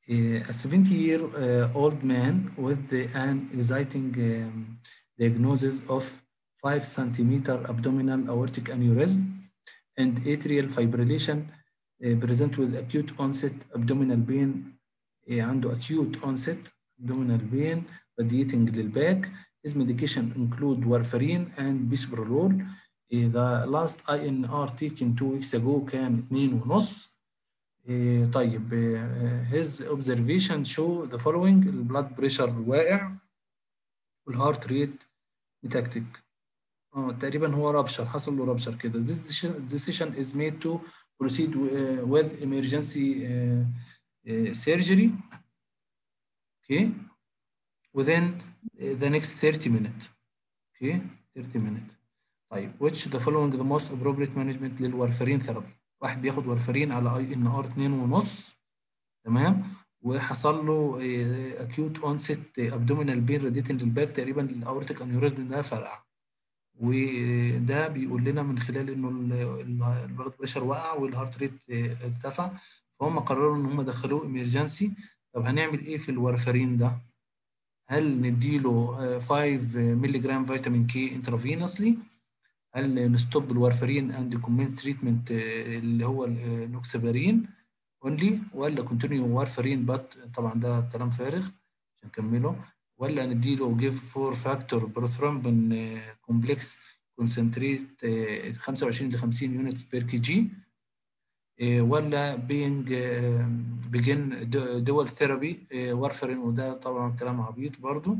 a 70 year uh, old man with the, an exciting um, diagnosis of 5 centimeter abdominal aortic aneurysm and atrial fibrillation uh, present with acute onset abdominal pain uh, عنده acute onset abdominal pain radiating للباك his medication include warfarin and bisoprolol uh, the last INR taken two weeks ago كان 2 ونص uh, طيب uh, his observation show the following البلاد بريشر واقع والهارت ريت متكتك اه تقريبا هو رابشر حصل له رابشر كده this decision, decision is made to proceed uh, with emergency uh, uh, surgery okay within the next 30 minutes okay 30 minutes طيب which the following the most appropriate management للورفرين ثيرابي واحد بياخد ورفرين على اي ان ار 2 ونص تمام وحصل له acute onset abdominal pain radiating للباك تقريبا الاورتيك انيوريزم ده فرقع وده بيقول لنا من خلال انه البلد بريشر وقع والهارت ريت ارتفع فهم قرروا ان هم دخلوه امرجنسي طب هنعمل ايه في الورفرين ده؟ هل نديله 5 مللي جرام فيتامين كي انترافينوسلي؟ هل نستوب الورفرين اند كومنت تريتمنت اللي هو النوكسبارين اونلي ولا كونتينيو وارفرين بات طبعا ده كلام فارغ مش هنكمله ولا نديله جيف فور فاكتور بروثرومبين كومبلكس كونسنتريت 25 ل 50 يونتس بير كي جي ولا بينج بيجن دول ثيرابي وارفرين وده طبعا كلام عبيط برضو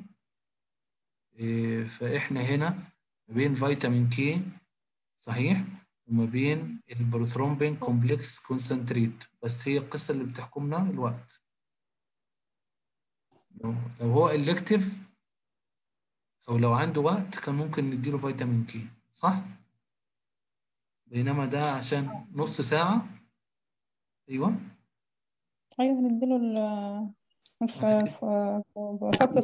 فاحنا هنا ما بين فيتامين كي صحيح وما بين البروثرومبين كومبلكس كونسنتريت بس هي القصه اللي بتحكمنا الوقت لو هو الكتيف او لو عنده وقت كان ممكن نديله فيتامين كي صح بينما ده عشان نص ساعه ايوه ايوه هنديله ال فترة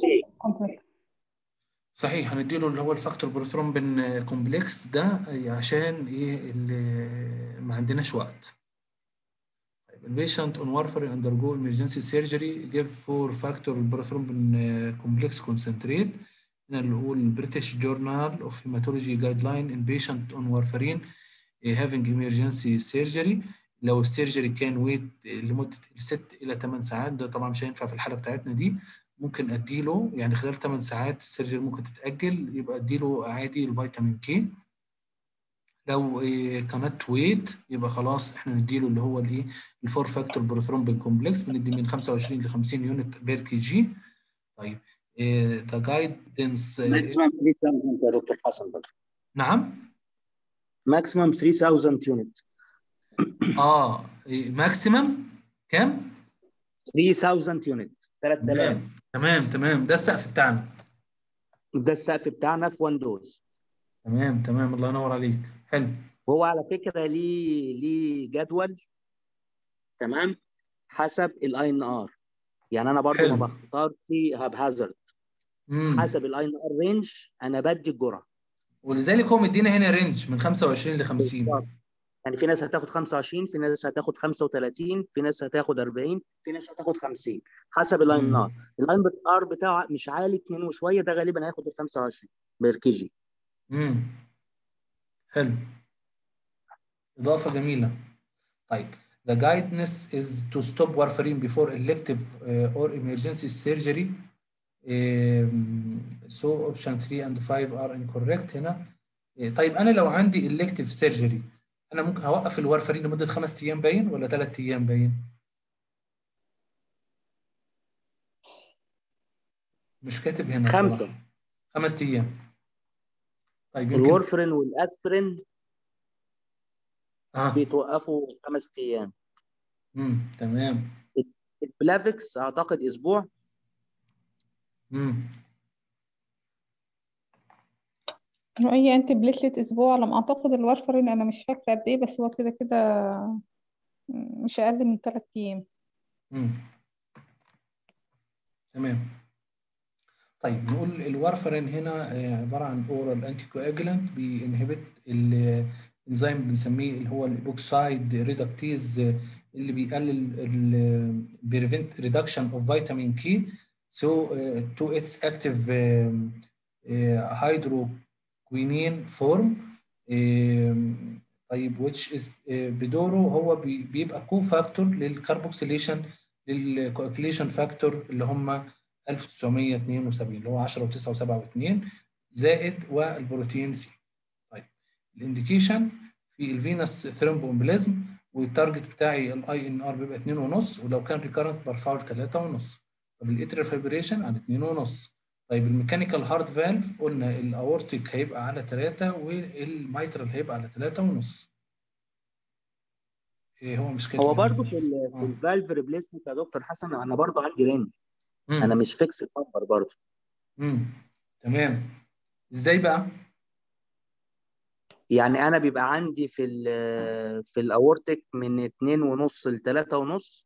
صحيح هنديله اللي هو الفاكتور بروثرومبين كومبلكس ده عشان ايه اللي ما عندناش وقت البيشنت on warfarin undergo emergency surgery give for factor prothrombin complex concentrate هنا اللي هو البريتش جورنال اوف هيماتولوجي جايد لاين in patient on warfarin having emergency surgery لو السيرجري كان ويت لمده 6 الى 8 ساعات ده طبعا مش هينفع في الحاله بتاعتنا دي ممكن اديله يعني خلال 8 ساعات السيرجري ممكن تتاجل يبقى اديله عادي الفيتامين كي لو كانت ويت يبقى خلاص احنا نديله اللي هو الايه الفور فاكتور بروثرومبين كومبلكس بندي من 25 ل 50 يونت بير كي جي طيب ذا جايدنس ماكسيمم 3000 يا دكتور حسن برضه نعم ماكسيمم 3000 يونت اه ماكسيمم كام 3000 يونت 3000 تمام تمام ده السقف بتاعنا ده السقف بتاعنا في وان دوز تمام تمام الله ينور عليك حلو وهو على فكره ليه ليه جدول تمام حسب الاي ان ار يعني انا برضو حلو. ما بختارش هاب هازارد حسب الاي ان ار رينج انا بدي الجرعه ولذلك هو مدينا هنا رينج من 25 ل 50 بالظبط. يعني في ناس هتاخد 25 في ناس هتاخد 35 في ناس هتاخد 40 في ناس هتاخد 50 حسب الاي ان ار الاي ان ار بتاعه مش عالي 2 وشويه ده غالبا هياخد ال 25 بالكي جي امم حلو إضافة جميلة طيب The guidance is to stop warfarin before elective uh, or emergency surgery um, so option 3 and 5 are incorrect هنا إيه، طيب أنا لو عندي elective surgery أنا ممكن هوقف الوارفرين لمدة خمس أيام باين ولا ثلاث أيام باين؟ مش كاتب هنا خمسة. بصراحة. خمس أيام طيب يمكن الورفرين والاسبرين اه بيتوقفوا خمس ايام امم تمام البلافكس اعتقد اسبوع امم هي انت بليتلت اسبوع على ما اعتقد الورفرين انا مش فاكره قد ايه بس هو كده كده مش اقل من 3 ايام امم تمام طيب نقول الوارفرين هنا آه، عباره عن اورال انتي كواجلانت بينهبت الانزيم بنسميه اللي هو الايبوكسايد ريدكتيز آه، اللي بيقلل prevent reduction of vitamin K so uh, to its active um, uh, hydroquinone form um, طيب which is uh, بدوره هو بي- بيبقى كو فاكتور للكربوكسيليشن للكوagulation فاكتور اللي هم 1972 اللي هو 10 و9 و7 و2 زائد والبروتين سي طيب الانديكيشن في الفينس ثرومبومبلازم والتارجت بتاعي الاي ان ار بيبقى 2 ونص ولو كان ريكارنت برفعه ل 3 ونص طب الاتريال فايبريشن على 2 ونص طيب الميكانيكال هارت فالف قلنا الاورتيك هيبقى على 3 والميترال هيبقى على 3 ونص ايه هو مش كده هو برضه في ال في آه. الفالف ريبليسمنت يا دكتور حسن انا برضه عندي رينج مم. انا مش فيكس نمبر برضه امم تمام ازاي بقى يعني انا بيبقى عندي في ال في الاورتيك من اتنين ونص لتلاتة ونص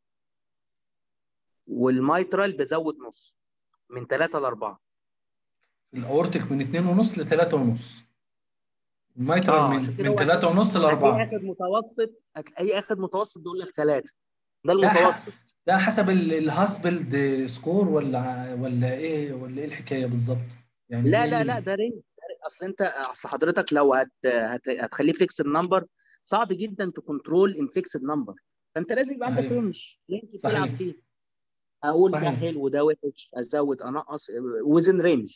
والميترال بزود نص من تلاتة لأربعة الاورتيك من 2 ونص ل 3 ونص الميترال اه من عشان كده من هو 3 ونص ل هتلاقيه 4 اخد متوسط هتلاقيه اخد متوسط بيقول لك تلاتة ده لا ح- المتوسط ده حسب ال- الهاسبلد سكور ولا ولا ايه ولا ايه الحكايه بالظبط يعني لا ايه لا اللي لا ده رينج ده رينج. اصل انت اصل حضرتك لو هت... هت... هتخليه فيكسد نمبر صعب جدا تكنترول ان فيكسد نمبر فانت لازم يبقى عندك صحيح رينج رينج تلعب صحيح فيه اقول ده صحيح حلو ده وحش ازود انقص وزن رينج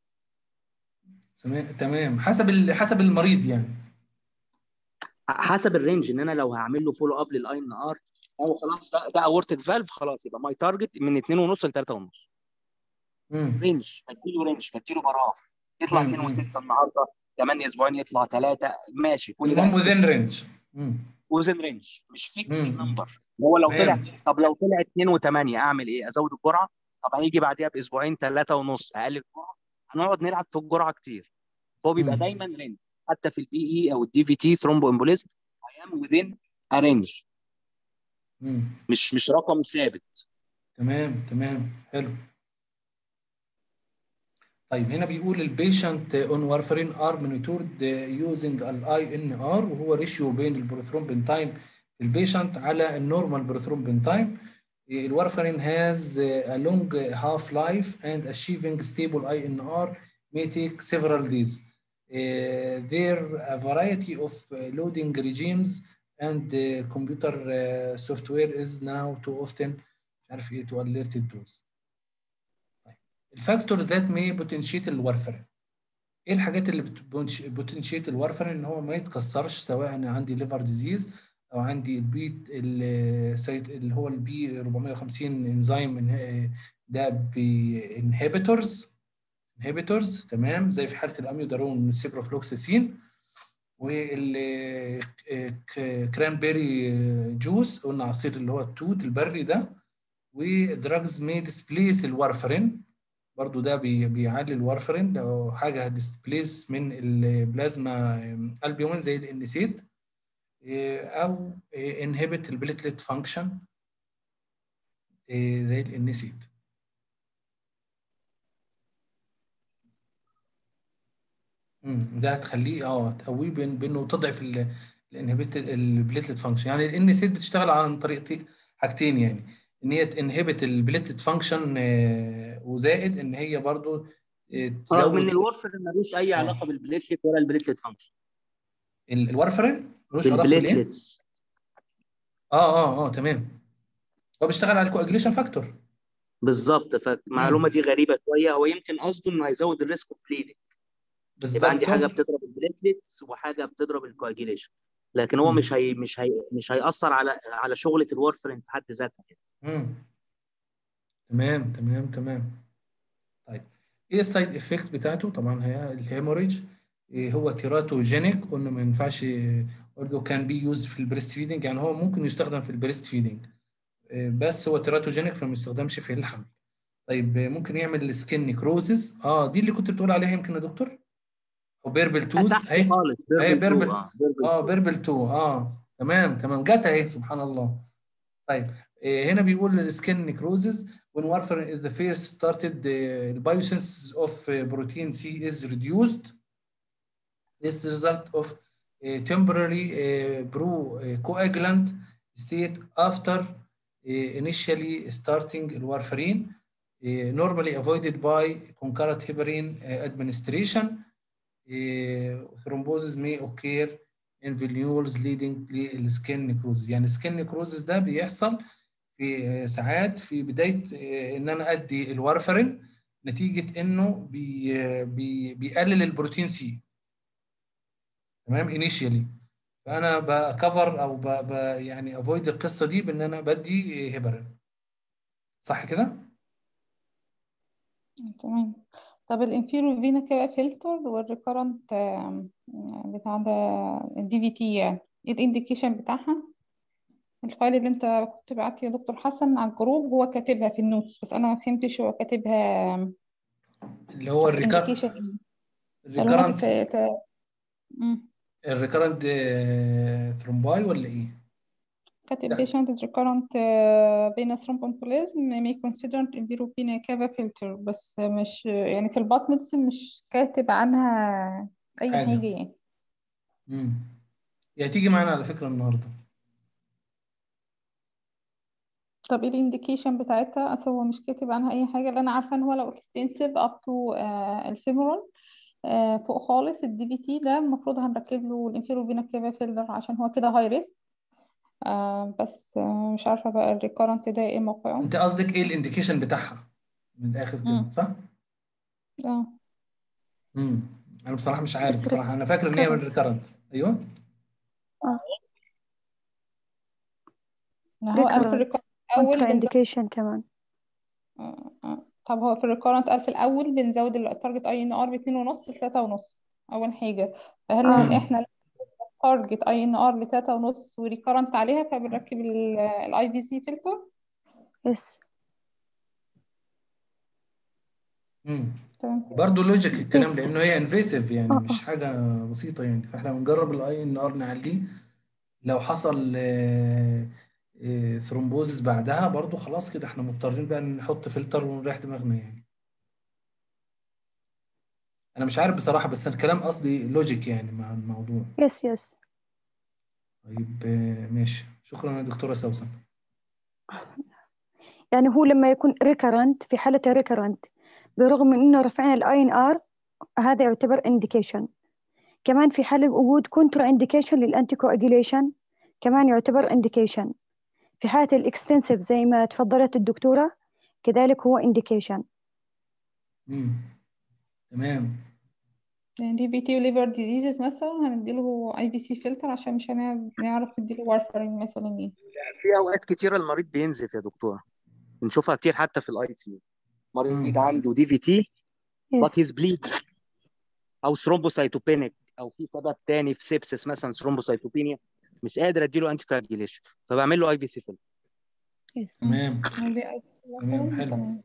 تمام تمام حسب ال... حسب المريض يعني حسب الرينج ان انا لو هعمل له فولو اب للاي ان ار هو خلاص ده ده اورتيك فالف خلاص يبقى ماي تارجت من 2 ونص ل 3 ونص امم رينج بديله رينج بديله براح يطلع 2 امم و6 النهارده كمان اسبوعين يطلع 3 ماشي كل ده المهم اكسبت within range امم وزن رينج مش فيكس امم النمبر هو لو طلع تمام طب لو طلع 2 و8 اعمل ايه ازود الجرعه طب هيجي بعديها باسبوعين 3 ونص اقلل الجرعه هنقعد نلعب في الجرعه كتير فهو بيبقى امم دايما رينج حتى في البي اي او الدي في تي ثرومبو امبوليزم I am within a range امم مش مش رقم ثابت تمام تمام حلو طيب هنا بيقول البيشنت اون وارفرين ار مونيتورد يوزنج الاي ان ار وهو ريشيو بين البروثرومبين تايم في البيشنت على النورمال بروثرومبين تايم الوارفرين has a long half life and achieving stable INR may take several days. Uh, there are a variety of uh, loading regimes and the computer uh, software is now too often مش عارف ايه to alerted dose. طيب. الفاكتور ذات may potentiate الورفرين. ايه الحاجات اللي بوتنشيت الورفرين ان هو ما يتكسرش سواء انا عندي ليفر ديزيز او عندي البي السيت اللي هو البي 450 انزيم ده بانهبيتورز انهبيتورز تمام زي في حاله الاميودارون السيبروفلوكسيسين والكرانبيري جوس قلنا عصير اللي هو التوت البري ده ودراجز مي ديسبليس الورفرين برضو ده بي بيعلي الورفرين لو حاجه هتديسبليس من البلازما البيومين زي الانسيد او انهبت البليتلت فانكشن زي الانسيد ده هتخليه اه تقويه بين بانه تضعف الانهبت البليتلت فانكشن يعني الانسيد بتشتغل عن طريق حاجتين يعني ان هي تنهبت البليتلت فانكشن وزائد ان هي برضو تزود رغم ان الورفرين ملوش اي علاقه بالبليتلت ولا البليتلت فانكشن الورفرين ملوش علاقه بالايه؟ اه اه اه تمام هو بيشتغل على الكواجليشن فاكتور بالظبط فالمعلومه دي غريبه شويه هو يمكن قصده انه هيزود الريسك اوف بليدنج بالظبط يبقى عندي حاجه بتضرب البليتلتس وحاجه بتضرب الكواجيليشن لكن هو م. مش هي مش هي مش هيأثر على على شغله الورفرين في حد ذاتها امم تمام تمام تمام طيب ايه السايد افكت بتاعته طبعا هي الهيموريج إيه هو تيراتوجينيك قلنا ما ينفعش برضه كان بي يوز في البريست فيدنج يعني هو ممكن يستخدم في البريست فيدنج بس هو تيراتوجينيك فما يستخدمش في الحمل طيب ممكن يعمل السكين نيكروزز اه دي اللي كنت بتقول عليها يمكن يا دكتور او بيربل توز اهي خالص اهي بيربل اه بيربل تو اه تمام تمام جت اهي سبحان الله طيب إيه هنا بيقول السكين نيكروزز when warfarin is the first started the biosynthesis of protein C is reduced this result of a temporary uh, pro coagulant state after initially starting الوارفرين normally avoided by concurrent heparin administration thrombosis may occur in venules leading للسكين necrosis يعني السكين necrosis ده بيحصل في ساعات في بدايه ان انا ادي الوارفرين نتيجه انه بي بي بيقلل البروتين سي تمام انيشيالي فانا بكفر او ب ب يعني افويد القصه دي بان انا بدي هيبرين صح كده؟ تمام طب الانفيرو فينا كده فلتر والريكورنت بتاع ده الدي في تي يعني ايه الانديكيشن بتاعها الفايل اللي انت كنت بعت يا دكتور حسن على الجروب هو كاتبها في النوتس بس انا ما فهمتش هو كاتبها اللي هو الريكارنت الريكارنت الريكارنت ثرومباي ولا ايه؟ كاتب patient is recurrent venous thromboembolism may consider envirovena cava filter بس مش يعني في الباس ميديسن مش كاتب عنها اي حاجة. حاجه يعني امم هي هتيجي معانا على فكره النهارده طب ايه الانديكيشن بتاعتها اصل هو مش كاتب عنها اي حاجه اللي انا عارفه ان هو لو extensive up to الفيمورال فوق خالص الدي في تي ده المفروض هنركب له الانفيروفينا كافا فيلر عشان هو كده هاي ريسك بس آه مش عارفه بقى الريكورنت ده ايه موقعه انت قصدك ايه الانديكيشن بتاعها من الاخر كده مم. صح؟ اه امم انا بصراحه مش عارف بس بصراحه انا فاكر ان هي من الريكارنت ايوه ما هو قال في Recurrent. الريكورنت اول كونترا بنزود انديكيشن كمان آه، آه. طب هو في الريكورنت قال في الاول بنزود التارجت اي ان ار باتنين ونص لتلاتة ونص اول حاجه فهل آه. احنا تارجت اي ان ار لتلاتة ونص وريكورنت عليها فبنركب الاي في سي فلتر يس امم تمام برضه لوجيك الكلام Yes. لانه هي انفيسيف يعني آه، مش حاجه بسيطه يعني فاحنا بنجرب الاي ان ار نعليه لو حصل ثرومبوزس بعدها برضه خلاص كده احنا مضطرين بقى نحط فلتر ونريح دماغنا يعني انا مش عارف بصراحه بس الكلام قصدي لوجيك يعني مع الموضوع يس يس طيب آه، ماشي شكرا يا دكتوره سوسن يعني هو لما يكون ريكرنت في حالة ريكرنت برغم من انه رفعنا الاي ان ار هذا يعتبر انديكيشن كمان في حالة وجود كونترا انديكيشن للانتي كواجيليشن كمان يعتبر انديكيشن في حالة الاكستنسيف زي ما تفضلت الدكتورة كذلك هو انديكيشن امم تمام يعني دي بي تي وليفر ديزيزز مثلا هنديله اي بي سي فلتر عشان مش هنعرف نديله وارفرين مثلا يعني في اوقات كتيره المريض بينزف يا دكتوره بنشوفها كتير حتى في الاي سي مريض مم. عنده دي في تي بات يس هيز بليد او ثرومبوسايتوبينيك او في سبب تاني في سيبسس مثلا ثرومبوسايتوبينيا مش قادر اديله انتي كواجيليشن فبعمل له اي بي سي فيلم يس تمام ودي أي تمام، مثلا حلو. تمام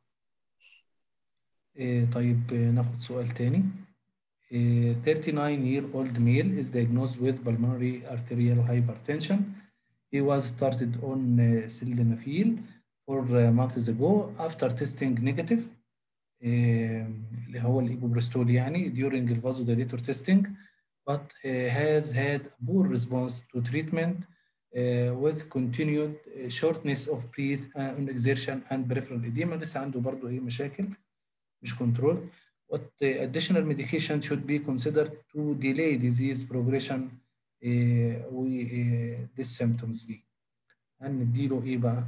إيه طيب آه، ناخد سؤال تاني إيه 39 year old male is diagnosed with pulmonary arterial hypertension. He was started on uh, sildenafil four uh, months ago after testing negative إيه اللي هو الإيبوبريستول يعني during the vasodilator testing but uh, has had a poor response to treatment uh, with continued uh, shortness of breath uh, on exertion and peripheral edema لسه عنده برضه ايه مشاكل مش control what uh, additional medication should be considered to delay disease progression uh, و uh, these symptoms دي هنديله ايه بقى؟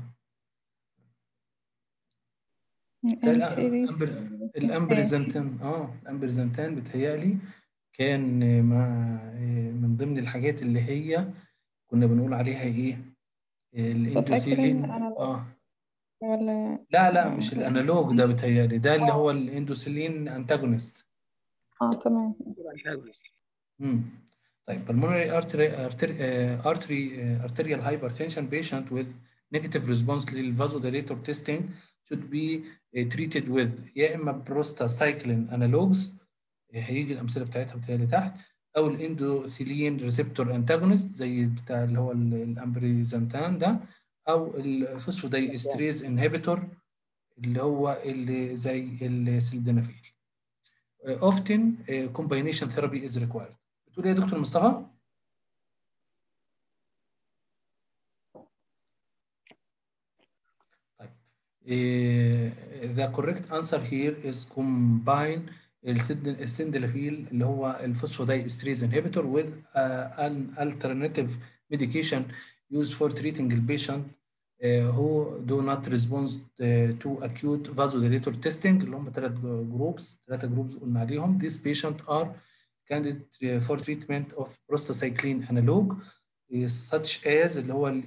ده Antiris- الأمبر- الامبريزنتان اه الامبريزنتان بتهيألي كان آه، مع آه، من ضمن الحاجات اللي هي كنا بنقول عليها ايه آه، الاندوثيلين أنا- اه ولا لا لا مش الانالوج ده بتهيألي ده اللي هو الاندوثيلين انتاجونست اه تمام امم طيب pulmonary artery artery uh, artery uh, arterial hypertension patient with negative response للvasodilator testing should be uh, treated with يا اما prostacyclin analogs uh, هيجي الامثله بتاعتها بتهيألي تحت او الاندوثيلين ريسبتور انتاجونست زي بتاع اللي هو ال- الامبريزنتان ده او الفوسفوداي استريز انهبيتور اللي هو اللي زي السلدنافيل often uh, combination therapy is required بتقول ايه يا دكتور مصطفى؟ the correct answer here is combine السندلافيل اللي هو الفوسفوداي استريز inhibitor with uh, an alternative medication used for treating the patient uh, who do not respond uh, to acute vasodilator testing اللي هم ثلاث جروبس ثلاثة جروبس قلنا عليهم these patients are candidate for treatment of prostacyclin analog such as اللي هو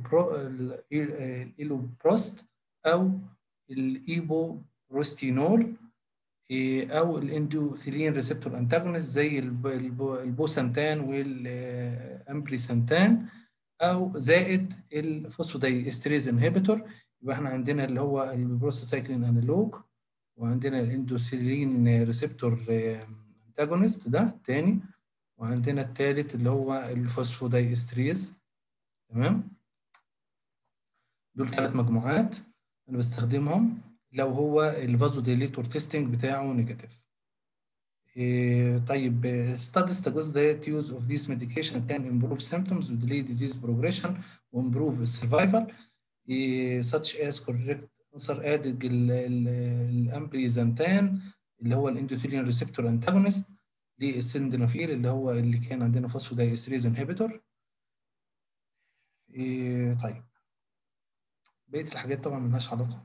الايلوبروست او الايبوبروستينول او الاندوثيلين ريسبتور انتاجونست زي البوسانتان والامبريسانتان او زائد الفوسفوداي استريز انهبيتور يبقى احنا عندنا اللي هو البروستاسايكلين انالوج وعندنا الاندوثيلين ريسبتور انتاجونست ده تاني وعندنا الثالث اللي هو الفوسفوداي استريز تمام دول ثلاث مجموعات انا بستخدمهم لو هو الفازوديليتور تيستنج بتاعه نيجاتيف إيه طيب studies suggest that use of this medication can improve symptoms delay disease progression وimprove survival إيه such as correct answer added الامبريزانتان اللي هو الاندوثيلين ريسبتور انتاجونست للسندنافيل اللي هو اللي كان عندنا فوسفودايستريز انهبيتور إيه طيب بقيه الحاجات طبعا ملهاش علاقه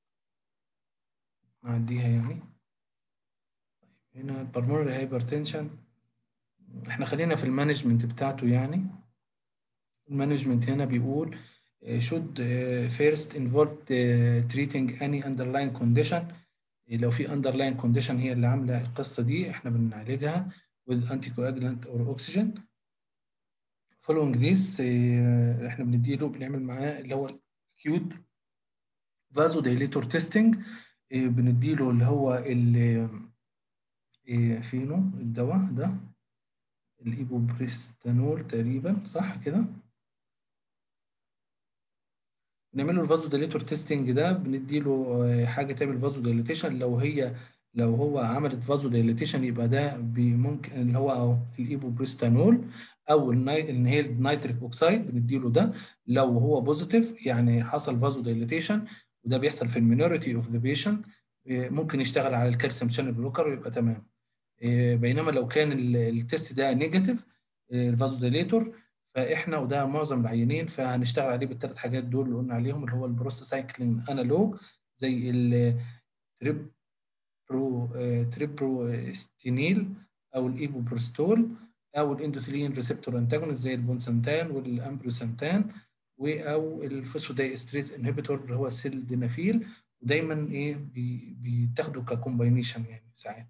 نعديها يعني هنا البرمونري هايبرتنشن احنا خلينا في المانجمنت بتاعته يعني المانجمنت هنا بيقول should first involve treating any underlying condition لو في underlying condition هي اللي عامله القصه دي احنا بنعالجها with anticoagulant or oxygen following this احنا بنديله بنعمل معاه اللي هو acute vasodilator testing بنديله اللي هو اللي فينو الدواء ده الايبوبريستانول تقريبا صح كده بنعمل له الفازو ديليتور تيستنج ده بنديله حاجه تعمل فازو ديليتيشن لو هي لو هو عملت فازو ديليتيشن يبقى ده ممكن اللي هو اهو الايبوبريستانول او النهيلد نيتريك اوكسيد بنديله ده لو هو بوزيتيف يعني حصل فازو ديليتيشن وده بيحصل في المينوريتي اوف ذا بيشنت ممكن يشتغل على الكالسيوم شانل بلوكر ويبقى تمام بينما لو كان التست ده نيجاتيف الفازوديليتور فاحنا وده معظم العيانين فهنشتغل عليه بالثلاث حاجات دول اللي قلنا عليهم اللي هو البروستاسايكلين انالوج زي التريبرو تريبروستينيل او الايبوبروستول او الاندوثيلين ريسبتور انتاجونست زي البونسانتان والامبروسانتان او الفوسفوداي استريز انهبيتور اللي هو السيلدينافيل ودايما ايه بيتاخدوا ككومباينيشن يعني ساعات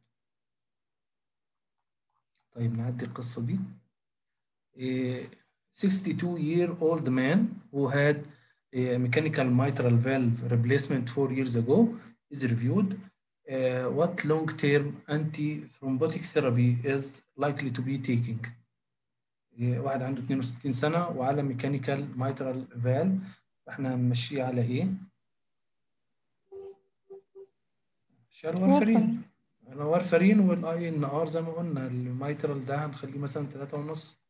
طيب نعدي القصه دي إيه 62 year old man who had a mechanical mitral valve replacement four years ago is reviewed uh, what long-term anti-thrombotic therapy is likely to be taking واحد عنده 62 سنة وعلى ميكانيكال مايترال فالف احنا هنمشيه على ايه؟ مشي على وارفرين على وارفرين والاي ان ار زي ما قلنا المايترال ده هنخليه مثلا 3 ونص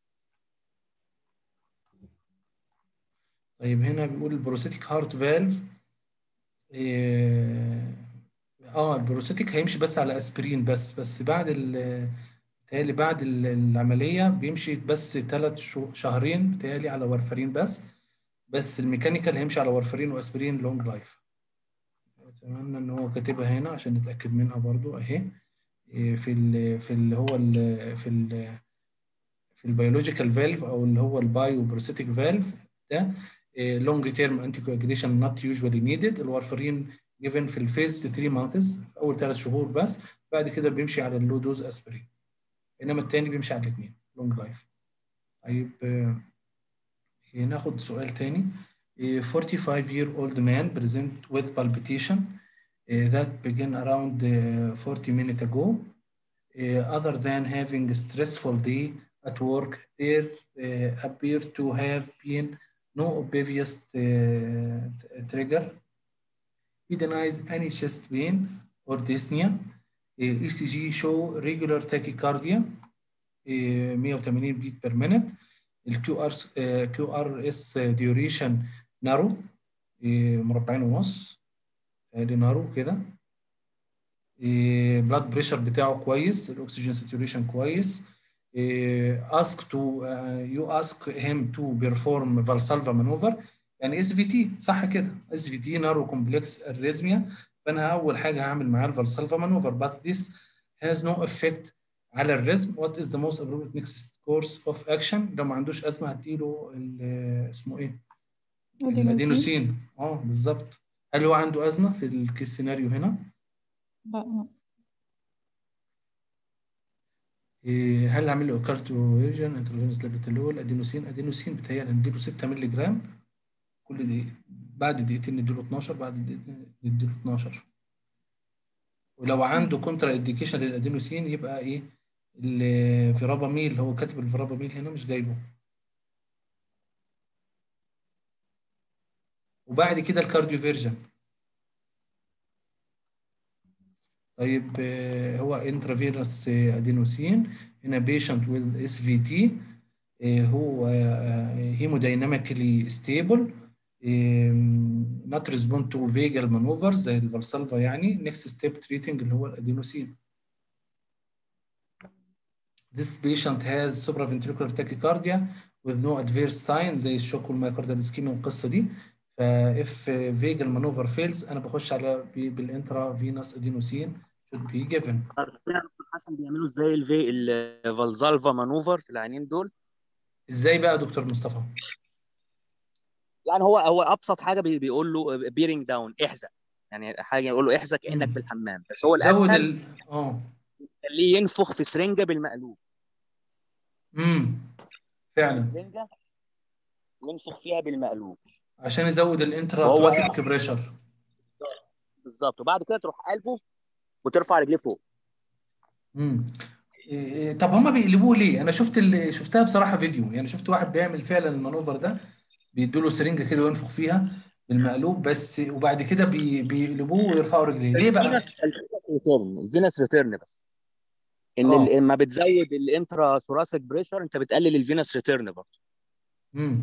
طيب هنا بيقول البروستيك هارت فالف اه البروستيك هيمشي بس على اسبرين بس بس بعد ال بتهيألي بعد العملية بيمشي بس ثلاث شهرين بتهيألي على وارفرين بس بس الميكانيكال هيمشي على وارفرين واسبرين لونج لايف اتمنى ان هو كاتبها هنا عشان نتأكد منها برضو اهي في ال في اللي هو ال في ال في البيولوجيكال فالف او اللي هو البايو بروستيك فالف ده لونج تيرم انتي كواجيليشن نوت يوجوالي نيدد الوارفرين جيفن في الفيز 3 مانثس اول ثلاث شهور بس بعد كده بيمشي على اللو دوز اسبرين انما التاني بيمشي على الاثنين لونج لايف طيب ناخد سؤال تاني 45 year old man present with palpitation that began around 40 minutes ago other than having a stressful day at work there appear to have been no obvious trigger he denies any chest pain or dyspnea ECG show regular tachycardia 180 beat per minute الكيو ار كيو ار اس duration narrow مربعين ونص ادي نارو كده بلاد بريشر بتاعه كويس الاكسجين ساتوريشن كويس ask to uh, you ask him to perform valsalva maneuver يعني اس في تي صح كده اس في تي نارو كومبلكس اريزميا فانا اول حاجه هعمل معاه الفالسالفا مانوفر but this has no effect على الريزم what is the most appropriate next course of action لو ما عندوش ازمه هديله اسمه ايه الادينوسين اه بالظبط هل هو عنده ازمه في الكيس سيناريو هنا لا إيه هل اعمل له كارتوفيرجن انترفينوس لابيتالول ادينوسين ادينوسين بتهيألي نديله 6 مللي جرام كل دقيقة بعد دقيقتين نديله 12 بعد دقيقتين نديله 12 ولو عنده كونترا انديكيشن للادينوسين يبقى ايه الفيراباميل هو كاتب الفيراباميل هنا مش جايبه وبعد كده الكارديوفيرجن طيب هو انترافيروس ادينوسين هنا بيشنت ويز اس في تي هو هيمودايناميكلي ستيبل نوت ريسبوند تو فيجال مانوفر زي الفالسالفا يعني نيكست ستيب تريتنج اللي هو الادينوسين This patient has supraventricular tachycardia with no adverse sign زي الشوك والمايكاردال اسكيميا والقصه دي فاف فيجال مانوفر فيلز انا بخش على بالانترا فينوس ادينوسين should be given حسن بيعملوا ازاي الفي الفالزالفا مانوفر في العينين دول ازاي بقى دكتور مصطفى؟ يعني هو هو ابسط حاجه بيقول له بيرنج داون احزق يعني حاجه يقول له احزق كانك في الحمام بس هو زود الاسهل ال اه خليه ينفخ في سرنجه بالمقلوب امم فعلا سرنجه ينفخ فيها بالمقلوب عشان يزود الانترا وهو ثوراتيك بريشر بالظبط وبعد كده تروح قلبه وترفع رجليه فوق امم إيه، طب هما بيقلبوه ليه؟ انا شفت اللي شفتها بصراحه فيديو يعني شفت واحد بيعمل فعلا المانوفر ده بيدوا له سرنجه كده وينفخ فيها بالمقلوب بس وبعد كده بي بيقلبوه ويرفعوا رجليه ليه بقى؟ الفينس ريتيرن الفينس ريتيرن بس ان اه. ال- لما بتزود الانترا ثوراسيك بريشر انت بتقلل الفينس ريتيرن برضه امم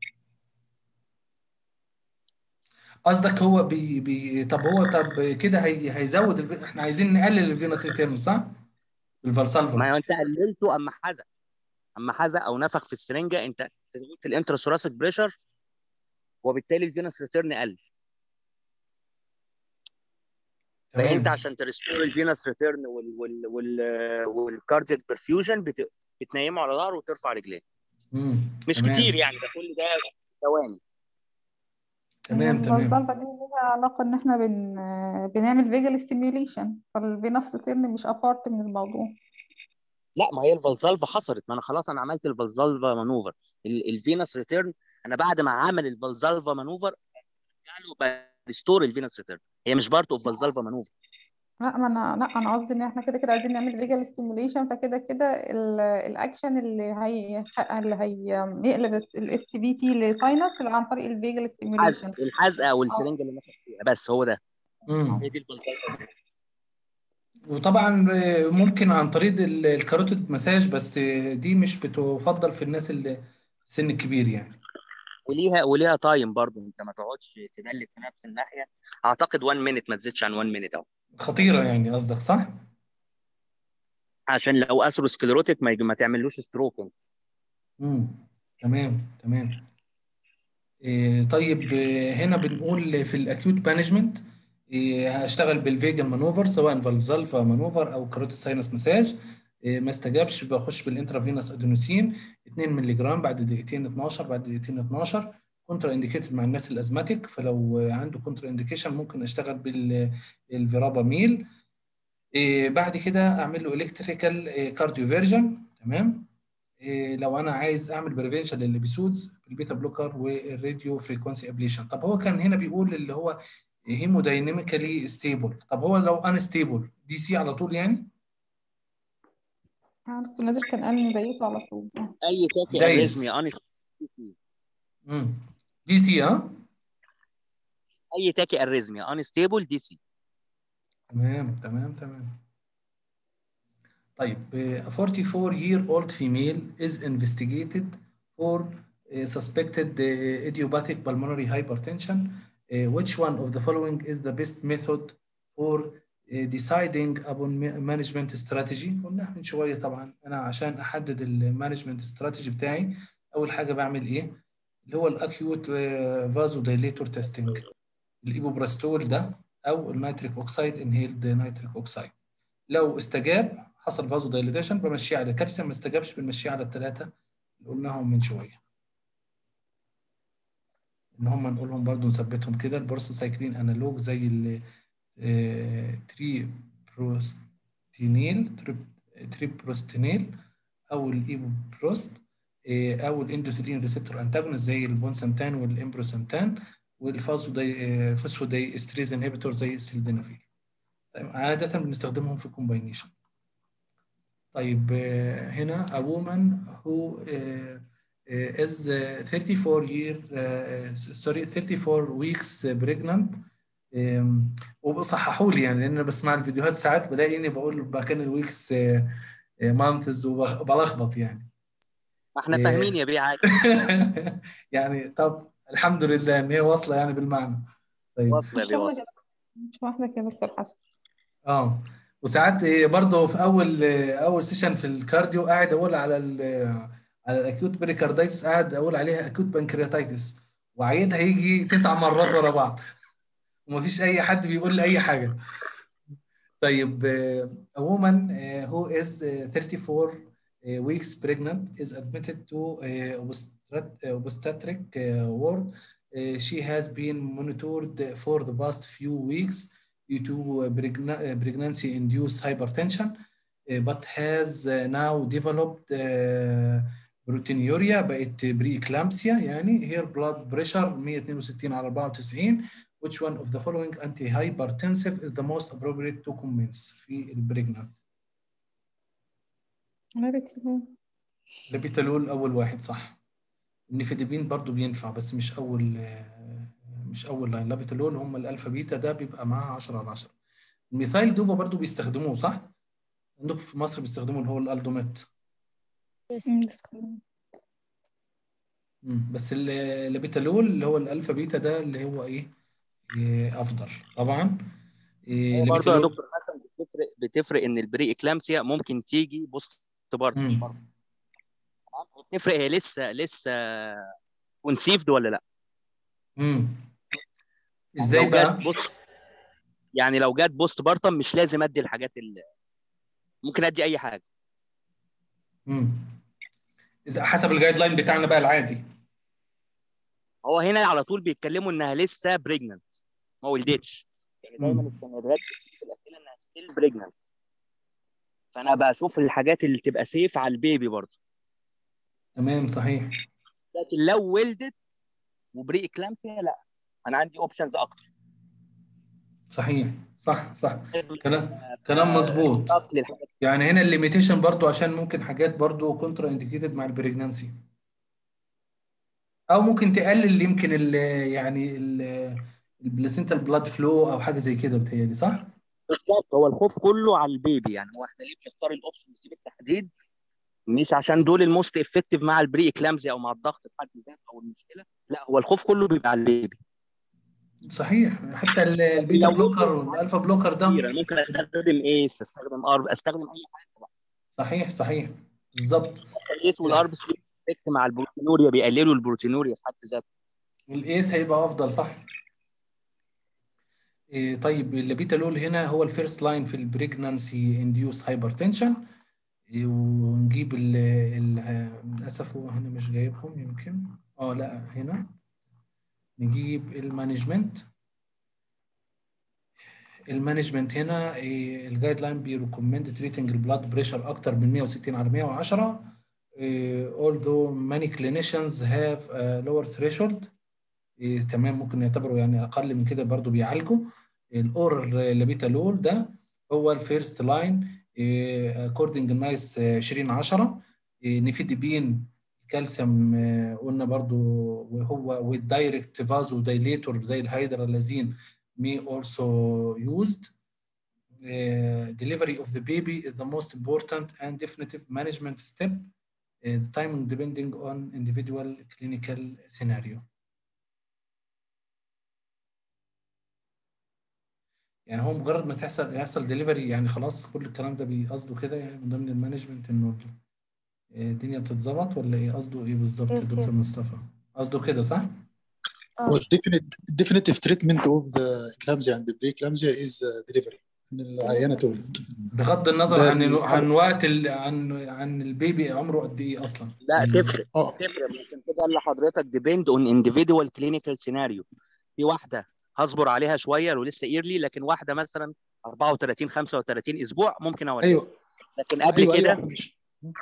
قصدك هو بي بي طب هو طب كده هي هيزود الف... احنا عايزين نقلل الفينوس ريتيرن صح؟ بالفالسالفا ما هو انت قللته اما حزق اما حزق او نفخ في السرنجه انت زودت الانترا ثوراسيك بريشر وبالتالي الفينس ريتيرن قل فانت تمام عشان تريستور الفينس ريتيرن وال وال وال والكاردياك برفيوجن بت... بتنيمه على ظهره وترفع رجليه امم مش تمام كتير يعني ده كل ده ثواني تمام تمام الفالسالفا دي ليها علاقة إن إحنا بن... بنعمل فيجل ستيميوليشن فالفينوس ريتيرن مش أبارت من الموضوع لا ما هي الفالزالفا حصلت ما انا خلاص انا عملت الفالزالفا مانوفر الفينس ريتيرن انا بعد ما عمل الفالزالفا مانوفر له ريستور الفينس ريتيرن هي مش بارت اوف فالزالفا مانوفر لا ما أنا لا أنا قصدي إن إحنا كده كده عايزين نعمل فيجل ستيميوليشن فكده كده ال- الأكشن اللي هي اللي هيقلب الاس بي تي لساينس اللي عن طريق الفيجل ستيميوليشن الحزقه والسرنجه اللي نفخ فيها بس هو ده امم هي دي الفالزالفا وطبعا ممكن عن طريق ال- الكاروتيد مساج بس دي مش بتفضل في الناس اللي السن الكبير يعني وليها وليها تايم برضو انت ما تقعدش تدلك في نفس الناحيه اعتقد 1 مينت ما تزيدش عن 1 مينت اهو خطيرة يعني قصدك صح؟ عشان لو اثروسكليروتيك ما يج- ما تعملوش ستروك انت امم تمام تمام إيه طيب إيه هنا بنقول في الاكيوت مانجمنت إيه هشتغل بالفيجن مانوفر سواء فالزالفا مانوفر او كاروتيد ساينس مساج إيه ما استجابش بخش بالانترافينوس ادينوسين 2 مللي جرام بعد دقيقتين 12 بعد دقيقتين 12 كونترا انديكيتد مع الناس الازماتيك فلو عنده كونترا انديكيشن ممكن اشتغل بالفيراباميل إيه بعد كده اعمل له الكتريكال كارديوفيرجن تمام إيه لو انا عايز اعمل بريفنشن للابيسودز بالبيتا بلوكر والراديو فريكونسي ابليشن طب هو كان هنا بيقول اللي هو هيمودايناميكالي ستيبل طب هو لو ان ستيبل دي سي على طول يعني دكتور نادر كان قال إن دايسه على طول اي تاكي دايس. اريزميا اني امم دي سي ها اي تاكي اريزميا ان ستيبل دي سي تمام تمام تمام طيب a 44 year old female is investigated for uh, suspected uh, idiopathic pulmonary hypertension which one of the following is the best method for deciding upon management strategy قلنا من شويه طبعا انا عشان احدد المانجمنت استراتيجي بتاعي اول حاجه بعمل ايه اللي هو الاكيوت فازو دايليتور تيستنج الايبوبراستول ده او النيتريك اوكسيد انهيلد نيتريك اوكسيد لو استجاب حصل فازو دايليتيشن بمشيه على كالسيوم ما استجابش بنمشيه على الثلاثه اللي قلناهم من شويه ان هم نقولهم برضو نثبتهم كده البورسايكلين انالوج زي ال تري بروستينيل تري بروستينيل او الايبوبروست او الاندوثيلين ريسبتور انتاجونست زي البونسنتان والامبروسنتان والفاسو داي فوسفو داي استريز انهبيتور زي السيلدينافيل طيب عاده بنستخدمهم في كومباينيشن طيب هنا a woman who uh, is 34 year uh, sorry 34 weeks pregnant وبصححوا لي يعني لان انا بسمع الفيديوهات ساعات بلاقي اني بقول مكان الويكس مانثز وبلخبط يعني ما احنا فاهمين يا بيه عادي يعني طب الحمد لله ان هي واصله يعني بالمعنى طيب واصله يا بيه واصله مش واحده كده دكتور حسن اه وساعات برضه في اول اول سيشن في الكارديو قاعد اقول على ال على الاكيوت بريكاردايتس قاعد اقول عليها اكيوت بانكرياتايتس وعيدها يجي تسع مرات ورا بعض ومفيش اي حد بيقول لي اي حاجه طيب a woman who is 34 weeks pregnant is admitted to obstetric ward she has been monitored for the past few weeks due to pregnancy induced hypertension but has now developed proteinuria بقت بريكلامسيا يعني her blood pressure 162 على 94 which one of the following antihypertensive is the most appropriate to commence في البريجنانت لابيتالول اول واحد صح النيفيديبين برضو بينفع بس مش اول مش اول لاين لابيتالول هم الالفا بيتا ده بيبقى معاه 10 على 10 الميثايل دوبا برضو بيستخدموه صح عندكم في مصر بيستخدموا اللي هو الالدوميت بس اللابيتالول اللي هو الالفا بيتا ده اللي هو ايه افضل طبعا إيه برضه يا دكتور حسن بتفرق بتفرق ان البري اكلامسيا ممكن تيجي بوست برضه بتفرق هي لسه لسه كونسيفد ولا لا امم ازاي يعني بقى بوست يعني لو جت بوست بارتم مش لازم ادي الحاجات اللي ممكن ادي اي حاجه امم اذا حسب الجايد لاين بتاعنا بقى العادي هو هنا على طول بيتكلموا انها لسه بريجننت ما ولدتش يعني دايما السيناريوهات في الاسئله انها ستيل بريجننت فانا بشوف الحاجات اللي تبقى سيف على البيبي برضه تمام صحيح لكن لو ولدت وبري اكلامسيا لا انا عندي اوبشنز اكتر صحيح صح صح كلام كلام مظبوط يعني هنا الليميتيشن برضو عشان ممكن حاجات برضو كونترا انديكيتد مع البريجنانسي او ممكن تقلل يمكن ال يعني البلاسينتال بلاد فلو او حاجه زي كده بتهيألي صح؟ بالظبط هو الخوف كله على البيبي يعني هو احنا ليه بنختار الاوبشنز دي بالتحديد مش عشان دول الموست افكتيف مع البري اكلامزي او مع الضغط في حد ذاته او المشكله لا هو الخوف كله بيبقى على البيبي صحيح حتى البيتا بلوكر والالفا بلوكر ده ممكن استخدم ايس استخدم ارب استخدم اي حاجه صحيح صحيح بالظبط الايس والارب مع البروتينوريا بيقللوا البروتينوريا في حد ذاته الايس هيبقى افضل صح إيه طيب اللابيتالول هنا هو الفيرست لاين في البريجنانسي انديوس هايبرتنشن إيه ونجيب ال للاسف هو هنا مش جايبهم يمكن اه لا هنا نجيب المانجمنت المانجمنت هنا إيه الجايد لاين بيريكومند تريتنج البلاد بريشر اكتر من 160 على 110 although many clinicians have a lower threshold إيه تمام ممكن يعتبروا يعني اقل من كده برضو بيعالجوا الاورال لابيتالول ده هو الفيرست لاين اكوردنج النايس 2010 نيفيديبين كالسيوم قلنا برضو وهو والدايركت فازو دايليتور زي الهيدرالازين may also used uh, delivery of the baby is the most important and definitive management step uh, the timing depending on individual clinical scenario يعني هو مجرد ما تحصل يحصل ديليفري يعني خلاص كل الكلام ده بيقصده كده يعني من ضمن المانجمنت انه الدنيا بتتظبط ولا ايه قصده ايه بالظبط يا Yes, دكتور yes. مصطفى قصده كده صح؟ آه. والديفينيتيف تريتمنت اوف ذا كلامزيا اند بري كلامزيا از ديليفري ان العيانه تولد بغض النظر ده عن ال- عن وقت ال... عن عن البيبي عمره قد ايه اصلا لا تفرق اه تفرق ممكن كده اللي حضرتك ديبند اون انديفيدوال كلينيكال سيناريو في واحده هصبر عليها شويه لو لسه ايرلي لكن واحده مثلا 34 35 اسبوع ممكن اولد ايوه لكن قبل ايوه كده ايوه مش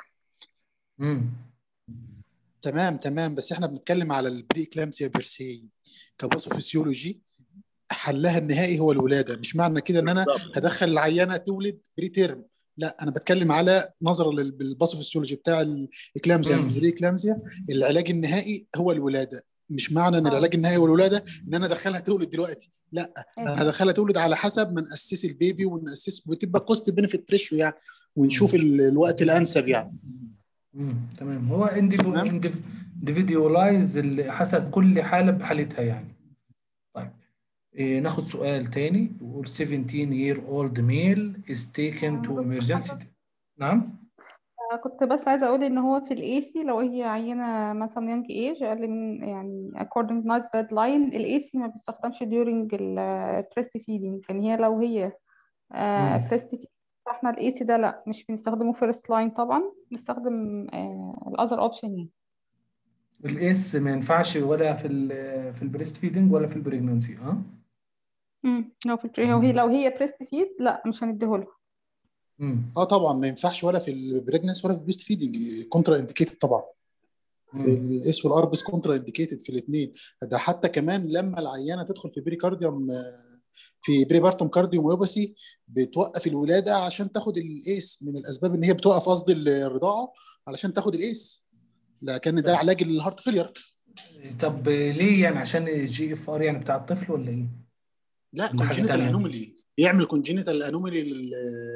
امم تمام تمام بس احنا بنتكلم على البري كلامسيا بيرسي كباثوفيسيولوجي حلها النهائي هو الولاده مش معنى كده ان انا بالظبط. هدخل العيانه تولد بري تيرم لا انا بتكلم على نظرا للباثوفيسيولوجي بتاع الاكلامزيا مم. البري كلامزيا العلاج النهائي هو الولاده مش معنى ان آه. العلاج النهائي هو الولاده ان انا ادخلها تولد دلوقتي لا انا هدخلها تولد على حسب ما ناسس البيبي وناسس بتبقى كوست بنفيت ريشيو يعني ونشوف ال- الوقت الانسب يعني امم تمام هو تمام. individualize حسب كل حاله بحالتها يعني طيب إيه ناخد سؤال تاني بيقول 17 year old male is taken to emergency نعم آه، كنت بس عايزة أقول إن هو في ال AC لو هي عينة مثلا young age أقل من يعني according to NICE guideline ال AC ما بيستخدمش during ال breastfeeding يعني هي لو هي آه، مم. breastfeeding فاحنا ال AC ده لأ مش بنستخدمه first line طبعا بنستخدم آه، ال other option يعني الاس ما ينفعش ولا في ال في البريست فيدنج ولا في البريجنانسي اه مم. لو في ال- لو هي لو هي breastfeed لأ مش هنديهولها امم اه طبعا ما ينفعش ولا في البريجنس ولا في البريست فيدنج كونترا انديكيتد طبعا الاس والاربس كونترا انديكيتد في الاثنين ده حتى كمان لما العيانه تدخل في بريكارديوم آه، في بريبارتم كارديوميوباثي بتوقف الولاده عشان تاخد الايس من الاسباب ان هي بتوقف قصد الرضاعه علشان تاخد الايس لكن ده علاج الهارت فيلير طب ليه يعني عشان الجي اف ار يعني بتاع الطفل ولا ايه؟ لا ده حاجة كونجينيتال تانية. انومالي يعمل كونجينيتال انومالي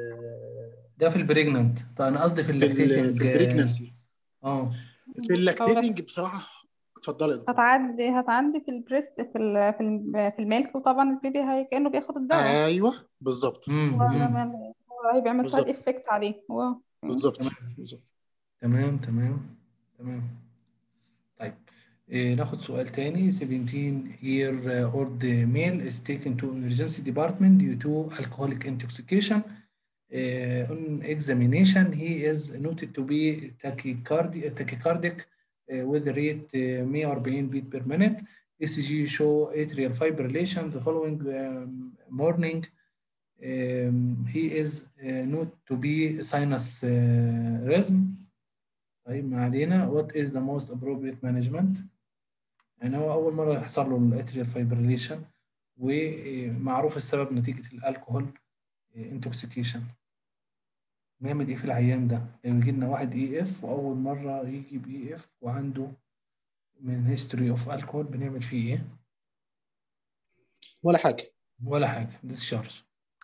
ده في البريجنانت طب انا قصدي في في ال- في اللاكتيتنج البريجنسي اه في اللاكتيتنج بصراحه اتفضلي يا دكتور هتعدي هتعدي في البريست في ال في ال في الميلك وطبعا البيبي هي كأنه بياخد الدواء ايوه بالظبط امم هو أمم. لما- هو هيبقى سايد بالظبط. افكت عليه هو بالظبط تمام. بالظبط تمام تمام تمام طيب إيه ناخد سؤال تاني 17 year old male is taken to emergency department due to alcoholic intoxication Uh, on examination he is noted to be tachycardi- tachycardic uh, with a rate uh, 140 beat per minute ECG show atrial fibrillation the following um, morning um, he is uh, noted to be sinus uh, rhythm طيب ما علينا what is the most appropriate management يعني هو أول مرة يحصل له الاتريال فايبريليشن ومعروف السبب نتيجة الألكوهول انتوكسيكيشن نعمل ايه في العيان ده؟ لو يجي لنا واحد اي اف وأول مرة يجي باي اف وعنده من هيستوري اوف الكحول بنعمل فيه ايه؟ ولا حاجه ولا حاجة discharge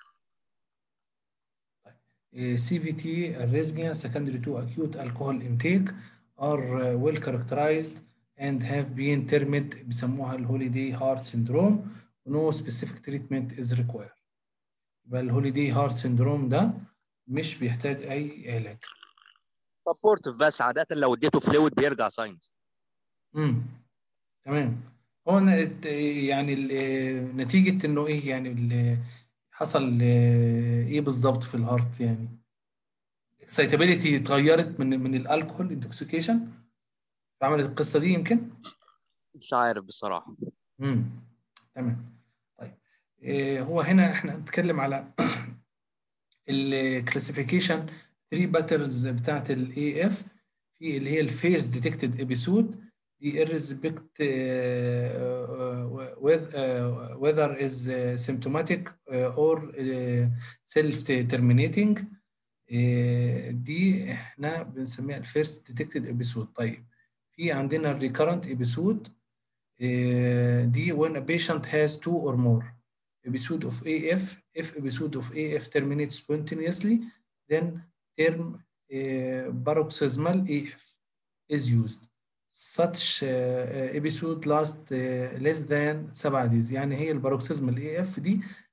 CVT arrhythmia secondary to acute alcohol intake are uh, well characterized and have been termed بيسموها الهوليدي هارت syndrome no specific treatment is required يبقى الهوليدي هارت syndrome ده مش بيحتاج أي علاج سبورتيف بس عاده لو اديته فلويد بيرجع ساينس امم تمام هو ن- يعني ال- نتيجة انه ايه يعني ال- حصل ايه بالظبط في الهارت يعني اكسايتابيليتي اتغيرت من من الالكحول انتوكسيكيشن عملت القصة دي يمكن مش عارف بصراحه امم تمام طيب إيه هو هنا احنا هنتكلم على الكلاسيفيكيشن 3 باترز بتاعت الاي اف في اللي هي الفيس ديتكتد ابيسود دي irrespect uh, uh, with- uh, whether is uh, symptomatic uh, or uh, self-terminating uh, دي احنا بنسميها الفيرست ديتكتد ابيسود طيب في عندنا الريكرنت ابيسود دي when a patient has two or more episode of AF if episode of AF terminates spontaneously then term uh, paroxysmal AF is used such uh, episode last uh, less than 7 days يعني هي الباروكسيزمال AF دي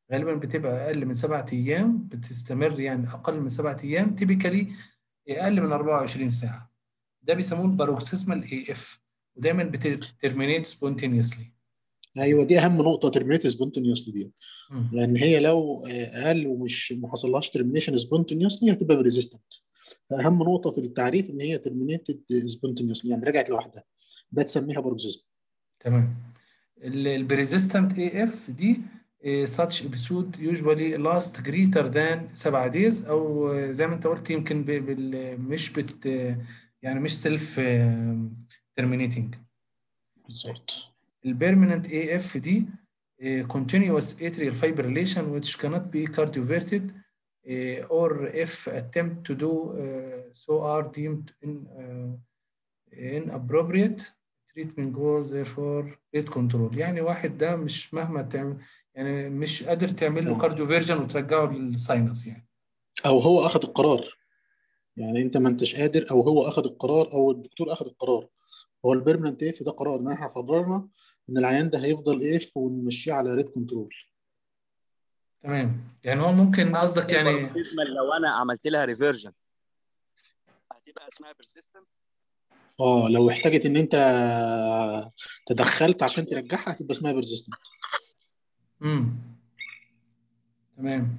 غالبا بتبقى اقل من سبعة ايام بتستمر يعني اقل من سبعة ايام تيبيكالي اقل من 24 ساعه ده بيسموه الباروكسيزمال اي اف ودايما بترمينيت سبونتينيوسلي ايوه دي اهم نقطه ترمينيت سبونتينيوسلي دي لان هي لو اقل ومش ما حصلهاش ترمينيشن سبونتينيوسلي هتبقى بريزيستنت اهم نقطه في التعريف ان هي ترمينيتد سبونتينيوسلي يعني رجعت لوحدها ده تسميها باروكسيزم تمام البريزيستنت اي اف دي such episode usually last greater than 7 days او زي ما انت قلت يمكن ب- بال- مش بت يعني مش سيلف terminating بالظبط البيرمننت اي اف دي uh, continuous atrial fibrillation which cannot be cardioverted uh, or if attempt to do uh, so are deemed in, uh, inappropriate treatment goes therefore rate control يعني واحد ده مش مهما تعمل يعني مش قادر تعمل له آه. كارديوفيرجن وترجعه للساينس يعني او هو اخذ القرار يعني انت ما انتش قادر او هو اخذ القرار او الدكتور اخذ القرار هو البيرمننت اف ده قرار ان احنا قررنا ان العيان ده هيفضل اف ونمشيه على ريت كنترول تمام يعني هو ممكن قصدك يعني الباروكسيزمال لو انا عملت لها ريفيرجن هتبقى اسمها بيرسيستنت اه لو احتاجت ان انت تدخلت عشان ترجعها هتبقى اسمها بيرزيستنت امم تمام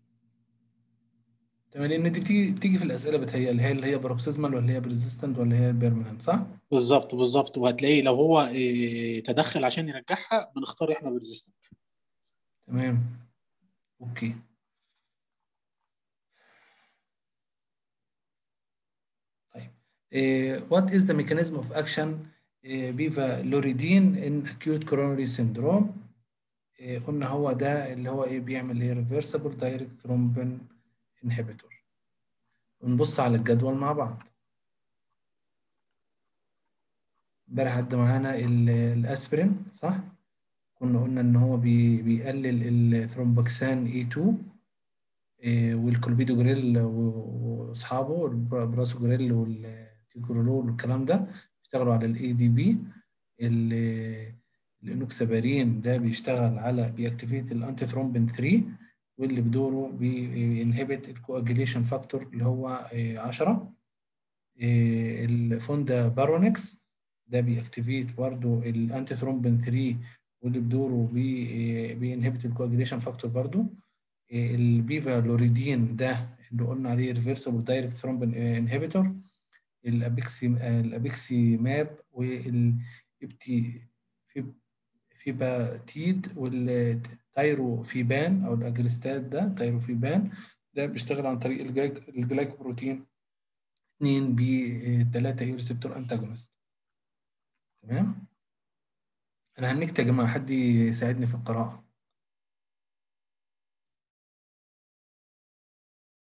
تمام لان دي بتيجي بتيجي في الاسئله بتهيألي هي اللي هي باروكسيزمال ولا هي بريزيستنت ولا هي بيرمننت صح؟ بالظبط بالظبط وهتلاقيه لو هو إيه، تدخل عشان يرجعها بنختار احنا بيرزيستنت تمام اوكي طيب eh, what is the mechanism of action eh, bivaloridine in acute coronary syndrome eh, قلنا هو ده اللي هو ايه بيعمل ايه reversible direct thrombin inhibitor ونبص على الجدول مع بعض امبارح عدى معانا ال- الاسبرين صح كنا قلنا ان هو بي بيقلل الثرومبوكسان اي 2 إيه، والكولبيدوجريل و- واصحابه البراسوجريل والتيكورولول والكلام ده بيشتغلوا على الاي دي بي الانوكسابارين ده بيشتغل على بيأكتيفيت الانتي ثرومبين 3 واللي بدوره بينهبت الكواجيليشن فاكتور اللي هو إيه، 10 إيه، الفوندا بارونكس ده بيأكتيفيت برضو الانتي ثرومبين 3 واللي بدوره بي بينهبت الكواجيليشن فاكتور برضو البيفا لوريدين ده اللي قلنا عليه ريفرسبل دايركت ثرومبين انهبيتور الابيكسي الابيكسي ماب والابتي فيباتيد والتايروفيبان او الاجريستات ده تايروفيبان ده بيشتغل عن طريق الجلايك- الجلايكوبروتين 2 بي 3 اي ريسبتور انتاجونست تمام انا هنكت يا جماعه حد يساعدني في القراءه